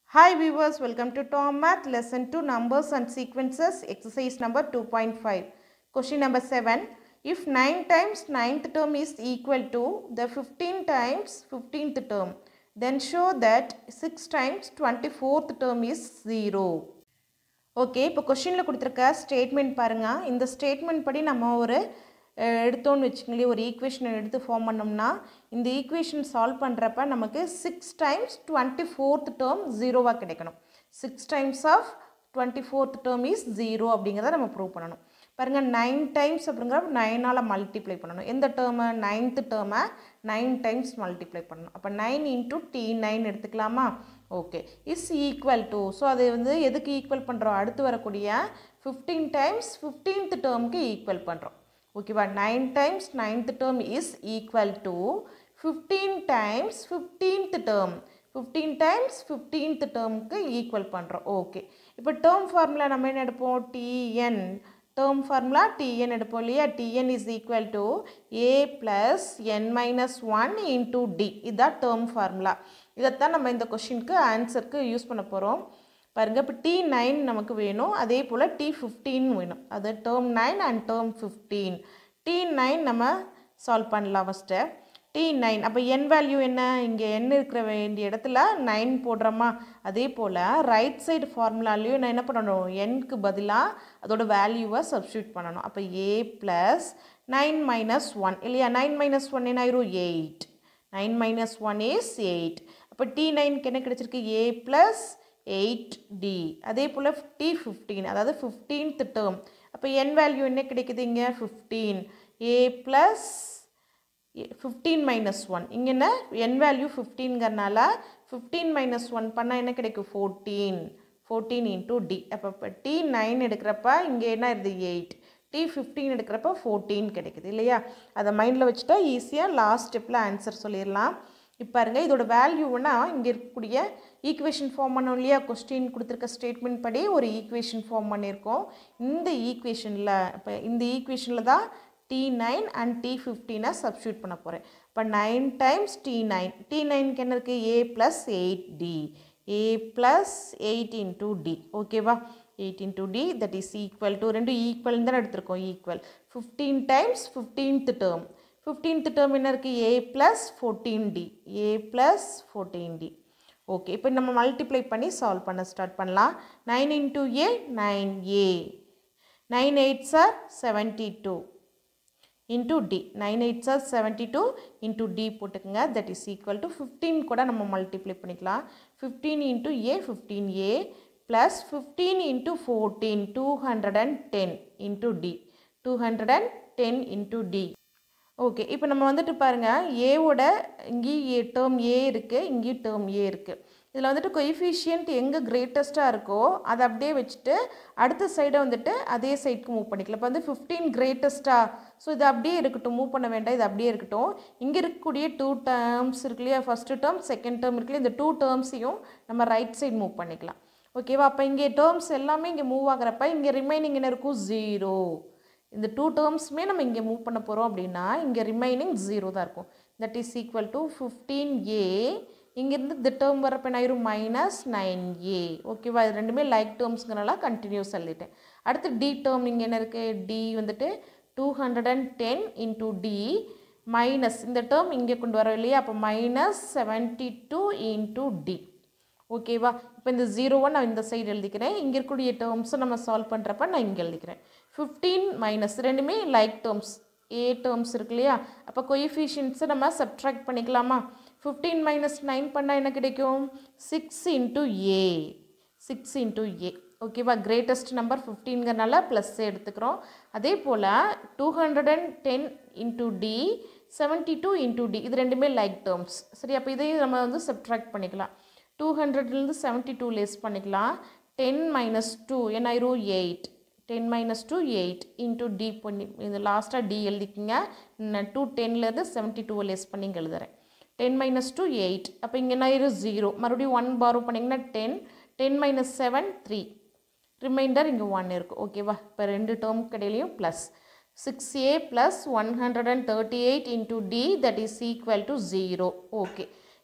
Hi viewers, welcome to Tom Math Lesson 2 Numbers and Sequences Exercise number 2.5. Question number 7. If 9 times 9th term is equal to the 15 times 15th term, then show that 6 times 24th term is 0. Okay இப்போ கொஷினில் கொடுத்துருக்க statement பாருங்கள் இந்த statement படி நம்ம ஒரு அஹ், எடுத்தோன்னு வச்சுங்களேன் ஒரு ஈக்குவேஷனை எடுத்து ஃபார்ம் பண்ணோம்னா இந்த ஈக்குவேஷன் சால்வ் பண்ணுறப்ப நமக்கு six times twenty fourth term ஜீரோவாக கிடைக்கணும் six times of twenty fourth term is zero அப்படிங்கிறத நம்ம ப்ரூவ் பண்ணணும் பாருங்கள் நைன் டைம்ஸ் அப்படிங்கிற நைனால் மல்டிப்ளை பண்ணணும் எந்த டேர்மை நைன்த்து டேர்மை நைன் டைம்ஸ் மல்டிப்ளை பண்ணணும் அப்போ நைன் இன்ட்டு டி நைன் எடுத்துக்கலாமா okay is equal to so அது வந்து எதுக்கு ஈக்குவல் பண்ணுறோம் அடுத்து வரக்கூடிய ஃபிஃப்டீன் டைம்ஸ் ஃபிஃப்டீன்த் டேர்முக்கு ஈக்குவல் பண்ணுறோம் ஓகேவா nine times ninth term is equal to fifteen times fifteenth term fifteen times fifteenth டேர்முக்கு ஈக்குவல் பண்ணுறோம் ஓகே இப்போ டேர்ம் ஃபார்முலா நம்ம என்ன எடுப்போம் டிஎன் டேர்ம் ஃபார்முலா டிஎன் எடுப்போம் இல்லையா TN is equal to A plus N minus one into D இதுதான் term formula இதைத்தான் நம்ம இந்த கொஷினுக்கு ஆன்சருக்கு யூஸ் பண்ண போகிறோம் பாருங்கள் இப்போ டி நைன் நமக்கு வேணும் அதே போல் டி ஃபிஃப்டீன் வேணும் அது term nine and term fifteen T nine நம்ம சால்வ் பண்ணலாம் ஃபஸ்ட்டு டி நைன் அப்போ என் வேல்யூ என்ன இங்கே என் இருக்கிற வேண்டிய இடத்துல நைன் போடுறோமா அதே போல் ரைட் சைடு ஃபார்முலாலையும் நான் என்ன பண்ணணும் என்க்கு பதிலாக அதோட வேல்யூவை சப்ஸ்டியூட் பண்ணணும் அப்போ A plus nine minus one இல்லையா நைன் மைனஸ் ஒன் என்ன ஆயிரும் eight nine minus one is eight அப்போ டி நைனுக்கு என்ன கிடச்சிருக்கு ஏ ப்ளஸ் எயிட் டி அதே போல் டி ஃபிஃப்டீன் அதாவது ஃபிஃப்டீன்த் டேர்ம் அப்போ என் வேல்யூ என்ன கிடைக்குது இங்கே fifteen A plus fifteen minus one இங்கே என்ன என் வேல்யூ ஃபிஃப்டீன்கிறனால ஃபிஃப்டீன் மைனஸ் ஒன் பண்ணால் என்ன கிடைக்கும் ஃபோர்டீன் ஃபோர்டீன் இன்டூ டி அப்போ இப்போ டி நைன் எடுக்கிறப்ப இங்கே என்ன இருக்குது எயிட் டி ஃபிஃப்டீன் எடுக்கிறப்ப ஃபோர்டீன் கிடைக்குது இல்லையா அதை மைண்டில் வச்சுட்டா ஈஸியாக லாஸ்ட் ஸ்டெப்பில் ஆன்சர் சொல்லிடலாம் இப்போ பாருங்க இதோட வேல்யூனா இங்கே இருக்கக்கூடிய ஈக்குவேஷன் ஃபார்ம் பண்ணோம் இல்லையா கொஸ்டின் கொடுத்துருக்க ஸ்டேட்மெண்ட் படி ஒரு ஈக்குவேஷன் ஃபார்ம் பண்ணியிருக்கோம் இந்த ஈக்குவேஷனில் இப்போ இந்த ஈக்குவேஷனில் தான் டி நைன் அண்ட் டி ஃபிஃப்டீனை சப்ஸ்டியூட் பண்ண போகிறேன் இப்போ nine times T nine T நைனுக்கு என்ன இருக்குது A plus eight D A plus eight into D ஓகேவா eight into D that is equal to ரெண்டும் ஈக்குவல் தான் எடுத்திருக்கோம் equal fifteen times fifteenth term fifteenth term என்ன இருக்குது A plus fourteen D A plus fourteen D okay இப்போ நம்ம multiply பண்ணி solve பண்ண ஸ்டார்ட் பண்ணலாம் nine into A nine A nine eights are seventy two into D nine eights are seventy two into D போட்டுக்கோங்க that is equal to fifteen கூட நம்ம multiply பண்ணிக்கலாம் fifteen into A fifteen A plus fifteen into fourteen two hundred and ten into D two hundred and ten into D okay இப்போ நம்ம வந்துட்டு பாருங்கள் ஏவோட இங்கேயும் ஏ டேர்ம் ஏ இருக்குது இங்கேயும் டேர்ம் ஏ இருக்குது இதில் வந்துட்டு கொயிஃபிஷியன்ட் எங்கே கிரேட்டஸ்ட்டாக இருக்கோ அதை அப்படியே வச்சுட்டு அடுத்த சைடை வந்துட்டு அதே சைடுக்கு மூவ் பண்ணிக்கலாம் இப்போ வந்து ஃபிஃப்டீன் கிரேட்டஸ்ட்டாக ஸோ இது அப்படியே இருக்கட்டும் மூவ் பண்ண வேண்டாம் இது அப்படியே இருக்கட்டும் இங்கே இருக்கக்கூடிய டூ டேர்ம்ஸ் இருக்கு இல்லையா ஃபஸ்ட்டு டேர்ம் செகண்ட் டேர்ம் இருக்கு இல்லையா இந்த டூ டேர்ம்ஸையும் நம்ம ரைட் சைடு மூவ் பண்ணிக்கலாம் ஓகேவா அப்போ இங்கே டேர்ம்ஸ் எல்லாமே இங்கே மூவ் ஆகிறப்ப இங்கே ரிமைனிங் என்ன இருக்கும் ஜீரோ இந்த டூ டேர்ம்ஸுமே நம்ம இங்கே மூவ் பண்ண போகிறோம் அப்படின்னா இங்கே ரிமைனிங் ஜீரோ தான் இருக்கும் that is equal to fifteen A இங்கேருந்து இந்த டேர்ம் வரப்போ என்ன ஆயிரும் மைனஸ் நைன் ஏ ஓகேவா இது ரெண்டுமே லைக் டேர்ம்ஸ்ங்கிறனால கண்டினியூஸ் எழுதிட்டேன் அடுத்து டி டேர்ம் இங்கே என்ன இருக்குது டி வந்துட்டு two hundred and ten into D minus இந்த டேர்ம் இங்கே கொண்டு வரோம் இல்லையா அப்போ minus seventy two into D ஓகேவா இப்போ இந்த ஜீரோவை நான் இந்த சைடு எழுதிக்கிறேன் இங்கே இருக்கக்கூடிய டேர்ம்ஸை நம்ம சால்வ் பண்ணுறப்ப நான் இங்கே எழுதிக்கிறேன் ஃபிஃப்டீன் மைனஸ் ரெண்டுமே லைக் டேர்ம்ஸ் ஏ டேர்ம்ஸ் இருக்கு இல்லையா அப்போ கொயிஃபிஷியன்ஸை நம்ம சப்ட்ராக்ட் பண்ணிக்கலாமா ஃபிஃப்டீன் மைனஸ் நைன் பண்ணால் என்ன கிடைக்கும் six into A six into A ஓகேவா கிரேட்டஸ்ட் நம்பர் ஃபிஃப்டீன்கிறனால ப்ளஸ் எடுத்துக்கிறோம் அதே போல் two hundred and ten into D seventy two into D இது ரெண்டுமே லைக் டேர்ம்ஸ் சரி அப்போ இதையும் நம்ம வந்து சப்ட்ராக்ட் பண்ணிக்கலாம் டூ ஹண்ட்ரட்லேருந்து செவன்ட்டி டூ லெஸ் பண்ணிக்கலாம் டென் மைனஸ் டூ என்ன ஆயிரும் eight ten minus two eight into D பண்ணி இது லாஸ்ட்டாக டி எழுதிக்கிங்க நான் டூ டென்லேருந்து செவன்ட்டி டூவை லெஸ் பண்ணி இங்கே எழுதுறேன் டென் மைனஸ் டூ எயிட் அப்போ இங்கே என்ன ஆயிரும் ஜீரோ மறுபடியும் ஒன் பாரோ பண்ணிங்கன்னா ten ten minus seven three remainder இங்கே ஒன் இருக்குது ஓகேவா இப்போ ரெண்டு டேர்ம் கடையிலையும் plus six a plus one hundred and thirty eight into D that is equal to zero okay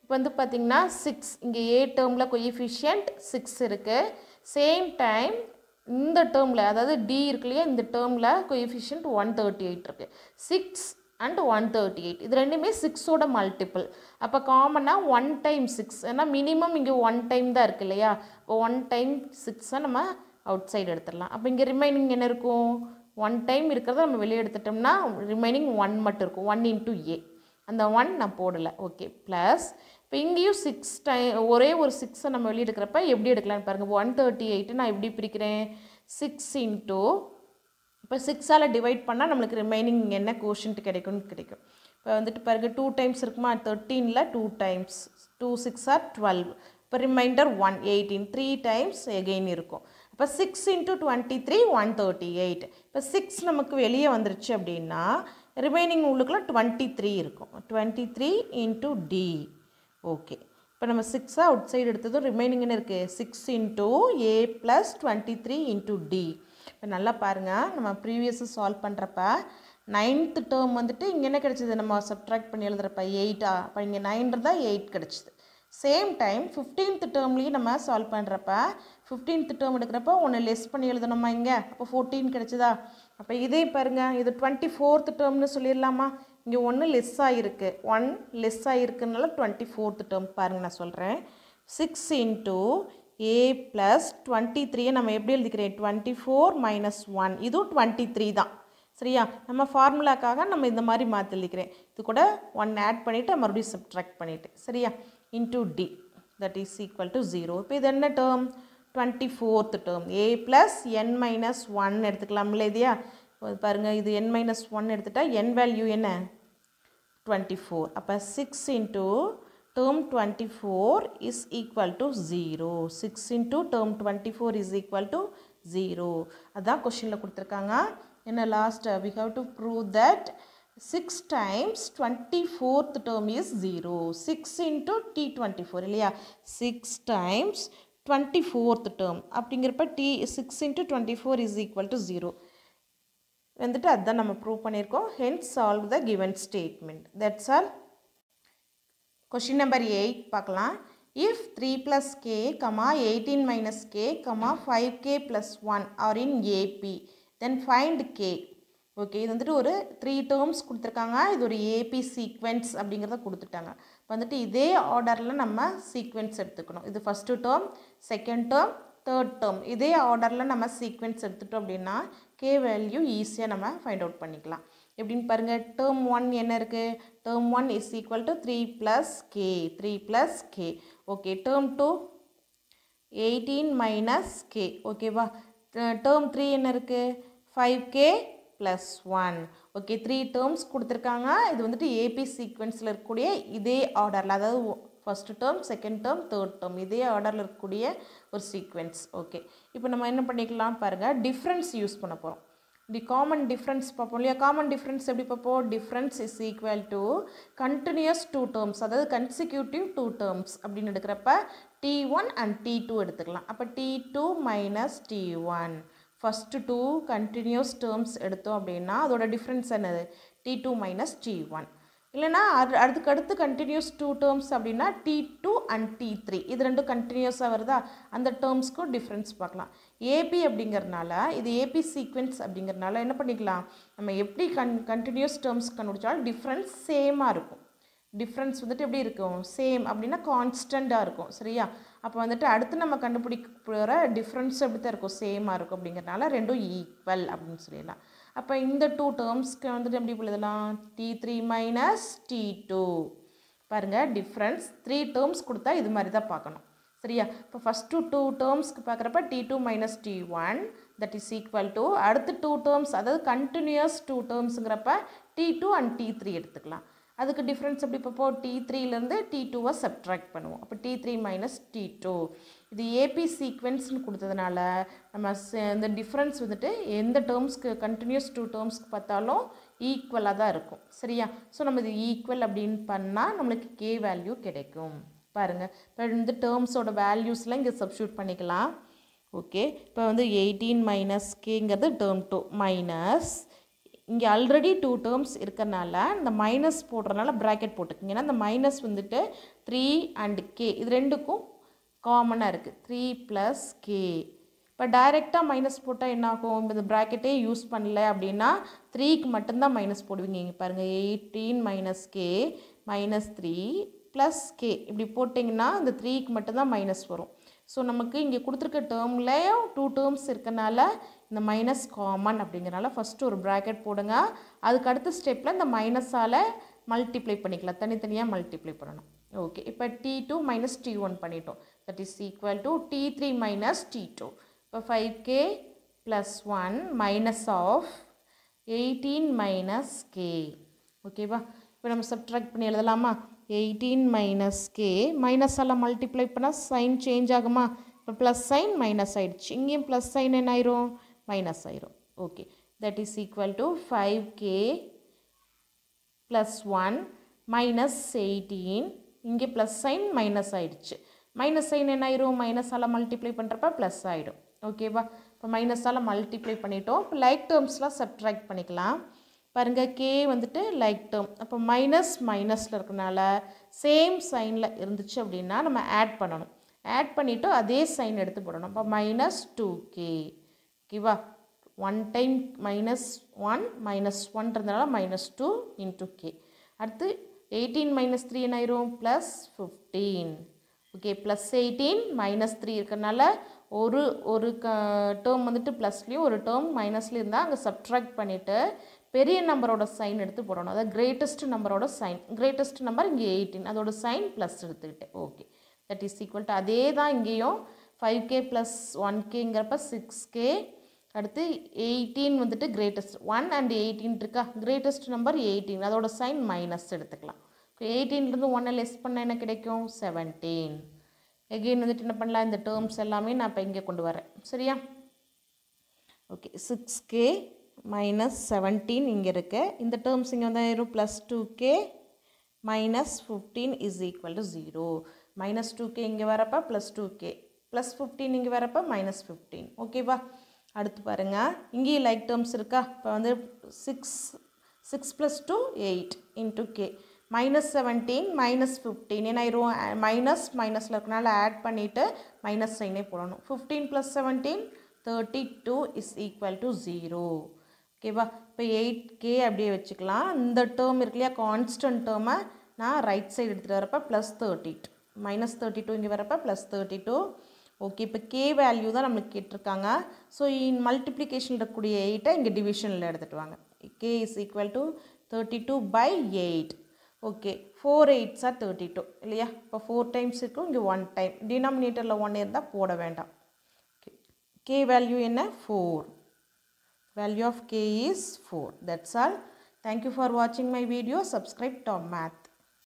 இப்போ வந்து பார்த்திங்கன்னா சிக்ஸ் இங்கே ஏ டேர்மில் கொயிஃபிஷியன்ட் சிக்ஸ் இருக்குது சேம் டைம் இந்த டேர்மில் அதாவது டி இருக்கு இல்லையா இந்த டேர்மில் கொயிஃபிஷியன்ட் ஒன் தேர்ட்டி எயிட் இருக்குது six and one thirty eight இது ரெண்டுமே சிக்ஸோட மல்டிபிள் அப்போ காமனாக ஒன் டைம் சிக்ஸ் ஏன்னா மினிமம் இங்கே ஒன் டைம் தான் இருக்குது இல்லையா இப்போ ஒன் டைம் சிக்ஸை நம்ம அவுட் சைடு எடுத்துடலாம் அப்போ இங்கே ரிமைனிங் என்ன இருக்கும் ஒன் டைம் இருக்கிறத நம்ம வெளியே எடுத்துட்டோம்னா ரிமைனிங் ஒன் மட்டும் இருக்கும் ஒன் இன்ட்டு ஏ அந்த ஒன் நான் போடலை ஓகே ப்ளஸ் இப்போ இங்கேயும் சிக்ஸ் டை ஒரே ஒரு சிக்ஸை நம்ம வெளியே எடுக்கிறப்ப எப்படி எடுக்கலாம்னு பாருங்கள் ஒன் தேர்ட்டி எயிட்டு நான் எப்படி பிரிக்கிறேன் சிக்ஸ் இன்ட்டு இப்போ சிக்ஸால் டிவைட் பண்ணால் நம்மளுக்கு ரிமைனிங் என்ன கோஷன்ட் கிடைக்கும்னு கிடைக்கும் இப்போ வந்துட்டு பாருங்க டூ டைம்ஸ் இருக்குமா தேர்ட்டீனில் two times two six are twelve இப்போ remainder one eighteen three times again இருக்கும் இப்போ six into twenty three one thirty eight இப்போ சிக்ஸ் நமக்கு வெளியே வந்துருச்சு அப்படின்னா ரிமைனிங் உள்ளுக்குள்ள டுவெண்ட்டி த்ரீ இருக்கும் twenty three into d okay இப்போ நம்ம சிக்ஸை அவுட் சைடு எடுத்ததும் ரிமைனிங் என்ன இருக்குது six into a plus twenty three into d இப்போ நல்லா பாருங்கள் நம்ம ப்ரீவியஸை சால்வ் பண்ணுறப்ப நைன்த்து டேர்ம் வந்துட்டு இங்கே என்ன கிடச்சிது நம்ம சப்ட்ராக்ட் பண்ணி எழுதுறப்ப எயிட்டா அப்போ இங்கே நைன் இருந்தால் எயிட் கிடச்சிது சேம் டைம் ஃபிஃப்டீன்த் டேர்ம்லேயும் நம்ம சால்வ் பண்ணுறப்ப ஃபிஃப்டீன்த் டேர்ம் எடுக்கிறப்ப ஒன்று லெஸ் பண்ணி எழுதணுமா இங்கே அப்போ ஃபோர்டீன் கிடச்சிதா அப்போ இதே பாருங்கள் இது டுவெண்ட்டி ஃபோர்த் டேர்ம்னு சொல்லிடலாமா இங்கே ஒன்று லெஸ் ஆகிருக்கு ஒன் லெஸ் ஆகிருக்குனால டுவெண்ட்டி ஃபோர்த் டேர்ம் பாருங்கள் நான் சொல்கிறேன் six into a plus twenty த்ரீயை நம்ம எப்படி எழுதிக்கிறேன் டுவெண்ட்டி ஃபோர் மைனஸ் ஒன் இதுவும் டுவெண்ட்டி த்ரீ தான் சரியா நம்ம ஃபார்முலாக்காக நம்ம இந்த மாதிரி மாற்றி எழுதிக்கிறேன் இது கூட ஒன் ஆட் பண்ணிவிட்டு மறுபடியும் சப்ட்ராக்ட் பண்ணிவிட்டு சரியா into D that is equal to zero இப்போ இது என்ன term twenty fourth term a plus N minus one எடுத்துக்கலாம்ல இல்லையா பாருங்கள் இது என் மைனஸ் ஒன் எடுத்துட்டா என் வேல்யூ என்ன டுவெண்ட்டி ஃபோர் அப்போ six into term 24 is equal to 0 6 into term 24 is equal to 0 அதான் கொஷினில் கொடுத்துருக்காங்க என்ன last we have to prove that 6 times 24th term is 0 6 into t24 இல்லையா 6 times 24th term அப்படிங்கிறப்ப t 6 into 24 is equal to 0 வந்துட்டு அதுதான் நம்ம prove பண்ணியிருக்கோம் hence solve the given statement that's all question number eight பார்க்கலாம் if three plus k comma eighteen minus k comma five k plus one are in AP then find k okay இது வந்துட்டு ஒரு three terms கொடுத்துருக்காங்க இது ஒரு AB sequence அப்படிங்கிறத கொடுத்துட்டாங்க இப்போ வந்துட்டு இதே ஆர்டரில் நம்ம சீக்வென்ஸ் எடுத்துக்கணும் இது first term second term third term இதே ஆர்டரில் நம்ம சீக்வென்ஸ் எடுத்துட்டோம் அப்படின்னா கே வேல்யூ ஈஸியாக நம்ம ஃபைண்ட் அவுட் பண்ணிக்கலாம் எப்படின்னு பாருங்கள் டேர்ம் ஒன் என்ன இருக்குது term one is equal to three plus k three plus k okay term two eighteen minus k ஓகேவா டேர்ம் த்ரீ என்ன இருக்குது five k plus one okay three terms கொடுத்துருக்காங்க இது வந்துட்டு ஏபி சீக்வென்ஸில் இருக்கக்கூடிய இதே ஆர்டரில் அதாவது first term second term third term இதே ஆர்டரில் இருக்கக்கூடிய ஒரு சீக்வென்ஸ் ஓகே இப்போ நம்ம என்ன பண்ணிக்கலாம் பாருங்கள் டிஃப்ரென்ஸ் யூஸ் பண்ண போகிறோம் தி காமன் டிஃப்ரென்ஸ் பார்ப்போம் இல்லையா காமன் டிஃப்ரென்ஸ் எப்படி பார்ப்போம் difference is equal to continuous two terms அதாவது கன்சிக்யூட்டிவ் டூ டேர்ம்ஸ் அப்படின்னு எடுக்கிறப்ப t one and t two எடுத்துக்கலாம் அப்போ t two minus t one first two continuous terms எடுத்தோம் அப்படின்னா அதோட டிஃப்ரென்ஸ் என்னது t two minus t one இல்லைனா அது அதுக்கு அடுத்து கண்டினியூஸ் டூ டேர்ம்ஸ் அப்படின்னா t two and t three இது ரெண்டும் கண்டினியூஸாக வருதா அந்த டேர்ம்ஸ்க்கும் டிஃப்ரென்ஸ் பார்க்கலாம் ஏபி அப்படிங்கிறனால இது ஏபி சீக்வென்ஸ் அப்படிங்கிறனால என்ன பண்ணிக்கலாம் நம்ம எப்படி கன் கண்டினியூஸ் டேர்ம்ஸ் கண்டுபிடிச்சாலும் டிஃப்ரென்ஸ் சேமாக இருக்கும் டிஃப்ரென்ஸ் வந்துட்டு எப்படி இருக்கும் சேம் அப்படின்னா கான்ஸ்டண்ட்டாக இருக்கும் சரியா அப்போ வந்துட்டு அடுத்து நம்ம கண்டுபிடிக்கிற டிஃப்ரென்ஸ் எப்படி தான் இருக்கும் சேமாக இருக்கும் அப்படிங்கிறனால ரெண்டும் ஈக்குவல் அப்படின்னு சொல்லிடலாம் அப்போ இந்த டூ டேர்ம்ஸ்க்கு வந்துட்டு எப்படி எழுதலாம் t three minus t two பாருங்கள் டிஃப்ரென்ஸ் த்ரீ டேர்ம்ஸ் கொடுத்தா இது மாதிரி தான் பார்க்கணும் சரியா இப்போ ஃபஸ்ட்டு டூ டேர்ம்ஸ்க்கு பார்க்குறப்ப t two minus t one that is equal to அடுத்து டூ டேர்ம்ஸ் அதாவது கண்டினியூஸ் டூ டேர்ம்ஸுங்கிறப்ப t two and t three எடுத்துக்கலாம் அதுக்கு டிஃப்ரென்ஸ் எப்படி பார்ப்போம் டி த்ரீலேருந்து டி டூவை சப்ட்ராக்ட் பண்ணுவோம் அப்போ t three minus t two இது ஏபி சீக்வென்ஸ்னு கொடுத்ததுனால நம்ம இந்த டிஃப்ரென்ஸ் வந்துட்டு எந்த டேர்ம்ஸ்க்கு கண்டினியூஸ் டூ டேர்ம்ஸ்க்கு பார்த்தாலும் ஈக்குவலாக தான் இருக்கும் சரியா ஸோ நம்ம இது ஈக்குவல் அப்படின்னு பண்ணால் நம்மளுக்கு கே வேல்யூ கிடைக்கும் பாருங்கள் இப்போ இந்த டேர்ம்ஸோட வேல்யூஸ்லாம் இங்கே சப்ஸ்டியூட் பண்ணிக்கலாம் ஓகே இப்போ வந்து எயிட்டீன் மைனஸ் கேங்கிறது டேர்ம் டூ மைனஸ் இங்கே ஆல்ரெடி டூ டேர்ம்ஸ் இருக்கறனால இந்த மைனஸ் போடுறதுனால ப்ராக்கெட் போட்டுக்கோங்க ஏன்னா இந்த மைனஸ் வந்துட்டு த்ரீ அண்ட் கே இது ரெண்டுக்கும் காமனாக இருக்குது த்ரீ ப்ளஸ் கே இப்போ டைரெக்டாக மைனஸ் போட்டால் என்ன ஆகும் இந்த ப்ராக்கெட்டே யூஸ் பண்ணல அப்படின்னா த்ரீக்கு மட்டும்தான் மைனஸ் போடுவீங்க இங்கே பாருங்கள் eighteen minus k minus three plus k இப்படி போட்டிங்கன்னா இந்த த்ரீக்கு மட்டும்தான் மைனஸ் வரும் ஸோ நமக்கு இங்கே கொடுத்துருக்க டேர்ம்லேயும் டூ டேர்ம்ஸ் இருக்கனால இந்த மைனஸ் காமன் அப்படிங்கிறனால ஃபஸ்ட்டு ஒரு ப்ராக்கெட் போடுங்க அதுக்கு அடுத்த ஸ்டெப்பில் இந்த மைனஸால் மல்டிப்ளை பண்ணிக்கலாம் தனித்தனியாக மல்டிப்ளை பண்ணணும் ஓகே இப்போ t two minus t one பண்ணிட்டோம் that is equal to t three minus t two இப்போ five k plus one minus of eighteen minus k ஓகேவா இப்போ நம்ம சப்ட்ராக்ட் பண்ணி எழுதலாமா எயிட்டீன் மைனஸ் கே மைனஸால் மல்டிப்ளை பண்ணால் சைன் சேஞ்ச் ஆகுமா இப்போ ப்ளஸ் சைன் மைனஸ் ஆயிடுச்சு இங்கேயும் ப்ளஸ் சைன் என்ன ஆயிரும் மைனஸ் ஆயிரும் okay that is equal to five k plus one minus eighteen இங்கே ப்ளஸ் சைன் மைனஸ் ஆயிடுச்சு மைனஸ் சைன் என்ன ஆயிரும் மைனஸால் மல்டிப்ளை பண்ணுறப்ப ப்ளஸ் ஆகிடும் ஓகேவா இப்போ மைனஸால் மல்டிப்ளை பண்ணிட்டோம் இப்போ லைக் டேர்ம்ஸ்லாம் சப்ட்ராக்ட் பண்ணிக்கலாம் பாருங்கள் கே வந்துட்டு லைக் டேர்ம் அப்போ மைனஸ் மைனஸில் இருக்கனால சேம் சைனில் இருந்துச்சு அப்படின்னா நம்ம ஆட் பண்ணணும் ஆட் பண்ணிவிட்டு அதே சைன் எடுத்து போடணும் இப்போ மைனஸ் டூ கே ஓகேவா one time minus one minus ஒன்றதுனால மைனஸ் டூ இன்ட்டு கே அடுத்து எயிட்டீன் மைனஸ் த்ரீ என்ன ஆயிரும் plus fifteen okay plus eighteen minus three இருக்கிறனால ஒரு ஒரு க டேர்ம் வந்துட்டு ப்ளஸ்லேயும் ஒரு டேர்ம் மைனஸ்லேயும் இருந்தால் அங்கே சப்ட்ராக்ட் பண்ணிவிட்டு பெரிய நம்பரோட சைன் எடுத்து போடணும் அதாவது கிரேட்டஸ்ட் நம்பரோட சைன் கிரேட்டஸ்ட் நம்பர் இங்கே எயிட்டீன் அதோட சைன் ப்ளஸ் எடுத்துக்கிட்டேன் okay that is equal to அதே தான் இங்கேயும் ஃபைவ் கே ப்ளஸ் ஒன் கேங்கிறப்ப சிக்ஸ் கே அடுத்து எயிட்டீன் வந்துட்டு கிரேட்டஸ்ட் ஒன் அண்ட் எயிட்டீன் இருக்கா கிரேட்டஸ்ட் நம்பர் எயிட்டீன் அதோட சைன் மைனஸ் எடுத்துக்கலாம் எயிட்டீன்லேருந்து ஒன்னை லெஸ் பண்ண என்ன கிடைக்கும் செவன்டீன் எகெயின் வந்துட்டு என்ன பண்ணலாம் இந்த டேர்ம்ஸ் எல்லாமே நான் இப்போ இங்கே கொண்டு வரேன் சரியா okay six k minus seventeen இங்கே இருக்கு இந்த டேர்ம்ஸ் இங்கே வந்து ஆயிரும் plus two k minus fifteen is equal to zero minus two k இங்கே வரப்போ plus two k plus fifteen இங்கே வரப்போ மைனஸ் ஃபிஃப்டீன் ஓகேவா அடுத்து பாருங்கள் இங்கேயும் லைக் டேர்ம்ஸ் இருக்கா இப்போ வந்து six six plus two eight into k minus seventeen minus fifteen என்ன ஆயிரும் மைனஸ் மைனஸில் இருக்கனால ஆட் பண்ணிவிட்டு மைனஸ் சைனே போடணும் fifteen plus seventeen thirty two is equal to zero ஓகேவா இப்போ எயிட் கே அப்படியே வச்சுக்கலாம் இந்த டேர்ம் இருக்கு இல்லையா கான்ஸ்டன்ட் டேர்மை நான் ரைட் சைடு எடுத்துகிட்டு வரப்போ plus thirty two minus thirty two இங்கே வரப்போ ப்ளஸ் தேர்ட்டி டூ ஓகே இப்போ கே வேல்யூ தான் நம்மளுக்கு கேட்டிருக்காங்க ஸோ இன் மல்டிப்ளிகேஷன் இருக்கக்கூடிய எயிட்டை இங்கே டிவிஷனில் எடுத்துகிட்டு வாங்க k is equal to thirty two by eight okay four eights are thirty two இல்லையா இப்போ ஃபோர் டைம்ஸ் இருக்கும் இங்கே ஒன் டைம் டினாமினேட்டரில் ஒன் இருந்தால் போட வேண்டாம் கே வேல்யூ என்ன four value of k is 4 that's all thank you for watching my video subscribe tom math